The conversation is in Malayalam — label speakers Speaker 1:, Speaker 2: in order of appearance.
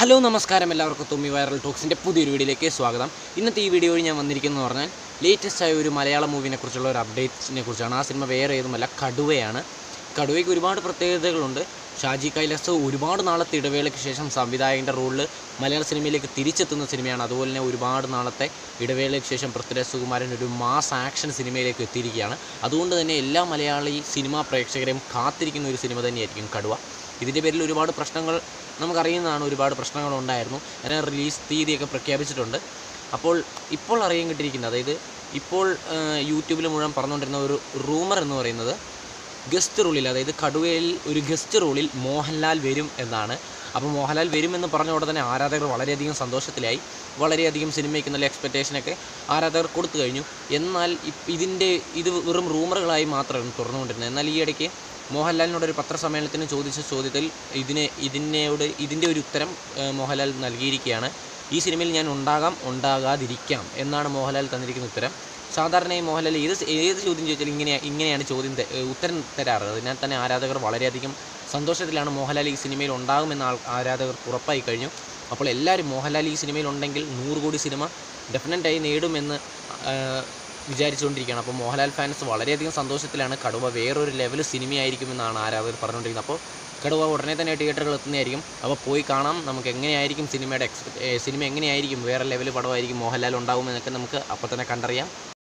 Speaker 1: ഹലോ നമസ്കാരം എല്ലാവർക്കും തുമ്മി വൈറൽ ടോക്സിൻ്റെ പുതിയൊരു വീഡിയോയിലേക്ക് സ്വാഗതം ഇന്നത്തെ ഈ വീഡിയോയിൽ ഞാൻ വന്നിരിക്കുന്നത് പറഞ്ഞാൽ ലേറ്റസ്റ്റ് ആയ ഒരു മലയാള മൂവിനെ കുറിച്ചുള്ള ഒരു അപ്ഡേറ്റ്സിനെ കുറിച്ചാണ് ആ സിനിമ വേറെ ഏതുമല്ല കടുവയാണ് കടുവയ്ക്ക് ഒരുപാട് പ്രത്യേകതകളുണ്ട് ഷാജി കൈലാസ് ഒരുപാട് നാളത്തെ ഇടവേളയ്ക്ക് ശേഷം സംവിധായകൻ്റെ റോളിൽ മലയാള സിനിമയിലേക്ക് തിരിച്ചെത്തുന്ന സിനിമയാണ് അതുപോലെ തന്നെ ഒരുപാട് നാളത്തെ ഇടവേളയ്ക്ക് ശേഷം പൃഥ്വിരാജ് സുകുമാരൻ ഒരു മാസ് ആക്ഷൻ സിനിമയിലേക്ക് എത്തിയിരിക്കുകയാണ് അതുകൊണ്ട് തന്നെ എല്ലാ മലയാളി സിനിമാ പ്രേക്ഷകരെയും കാത്തിരിക്കുന്ന ഒരു സിനിമ തന്നെയായിരിക്കും കടുവ ഇതിൻ്റെ പേരിൽ ഒരുപാട് പ്രശ്നങ്ങൾ നമുക്കറിയുന്നതാണ് ഒരുപാട് പ്രശ്നങ്ങൾ ഉണ്ടായിരുന്നു അതിനെ റിലീസ് തീയതിയൊക്കെ പ്രഖ്യാപിച്ചിട്ടുണ്ട് അപ്പോൾ ഇപ്പോൾ അറിയാൻ കിട്ടിയിരിക്കുന്നത് അതായത് ഇപ്പോൾ ആ, യൂട്യൂബിൽ മുഴുവൻ പറഞ്ഞുകൊണ്ടിരുന്ന ഒരു റൂമർ എന്ന് പറയുന്നത് ഗസ്റ്റ് റോളിൽ അതായത് കടുവയിൽ ഒരു ഗസ്റ്റ് റോളിൽ മോഹൻലാൽ വരും എന്നാണ് അപ്പോൾ മോഹൻലാൽ വരുമെന്ന് പറഞ്ഞ ഉടനെ തന്നെ ആരാധകർ വളരെയധികം സന്തോഷത്തിലായി വളരെയധികം സിനിമയ്ക്ക് നല്ല എക്സ്പെക്റ്റേഷനൊക്കെ ആരാധകർ കൊടുത്തു കഴിഞ്ഞു എന്നാൽ ഇപ്- ഇതിൻ്റെ ഇത് വെറും റൂമറുകളായി മാത്രമാണ് തുറന്നുകൊണ്ടിരുന്നത് എന്നാൽ ഈ ഇടയ്ക്ക് മോഹൻലാലിനോട് ഒരു പത്രസമ്മേളനത്തിന് ചോദിച്ച ചോദ്യത്തിൽ ഇതിന് ഇതിനോട് ഇതിൻ്റെ ഒരു ഉത്തരം ഏഹ്, മോഹൻലാൽ നൽകിയിരിക്കുകയാണ് ഈ സിനിമയിൽ ഞാൻ ഉണ്ടാകാം ഉണ്ടാകാതിരിക്കാം എന്നാണ് മോഹൻലാൽ തന്നിരിക്കുന്ന ഉത്തരം സാധാരണയായി മോഹൻലാൽ ഏത് സ് ഏത് ചോദ്യം ചോദിച്ചാലും ഇങ്ങനെ ഇങ്ങനെയാണ് ചോദ്യം ത- ഏഹ്, ഉത്തരം തരാറ് അതിനാൽ തന്നെ ആരാധകർ വളരെയധികം സന്തോഷത്തിലാണ് മോഹൻലാൽ ഈ സിനിമയിൽ ഉണ്ടാകുമെന്ന് ആൾ ആരാധകർ ഉറപ്പായി കഴിഞ്ഞു അപ്പോൾ എല്ലാവരും മോഹൻലാൽ ഈ സിനിമയിൽ ഉണ്ടെങ്കിൽ നൂറ് കോടി സിനിമ ഡെഫിനറ്റായി നേടുമെന്ന് ആഹ്, വിചാരിച്ചുകൊണ്ടിരിക്കുകയാണ് അപ്പോൾ മോഹൻലാൽ ഫാൻസ് വളരെയധികം സന്തോഷത്തിലാണ് കടുവ വേറൊരു ലെവൽ സിനിമയായിരിക്കുമെന്നാണ് ആരാധകർ പറഞ്ഞുകൊണ്ടിരിക്കുന്നത് അപ്പോൾ കടുവ ഉടനെ തന്നെ തിയേറ്ററുകൾ എത്തുന്നതായിരിക്കും അപ്പോൾ പോയി കാണാം നമുക്ക് എങ്ങനെയായിരിക്കും സിനിമയുടെ എക്സ്പെക്ട് സിനിമ എങ്ങനെയായിരിക്കും വേറെ ലെവൽ പടമായിരിക്കും മോഹൻലാൽ ഉണ്ടാകുമെന്നൊക്കെ നമുക്ക് അപ്പോൾ തന്നെ കണ്ടറിയാം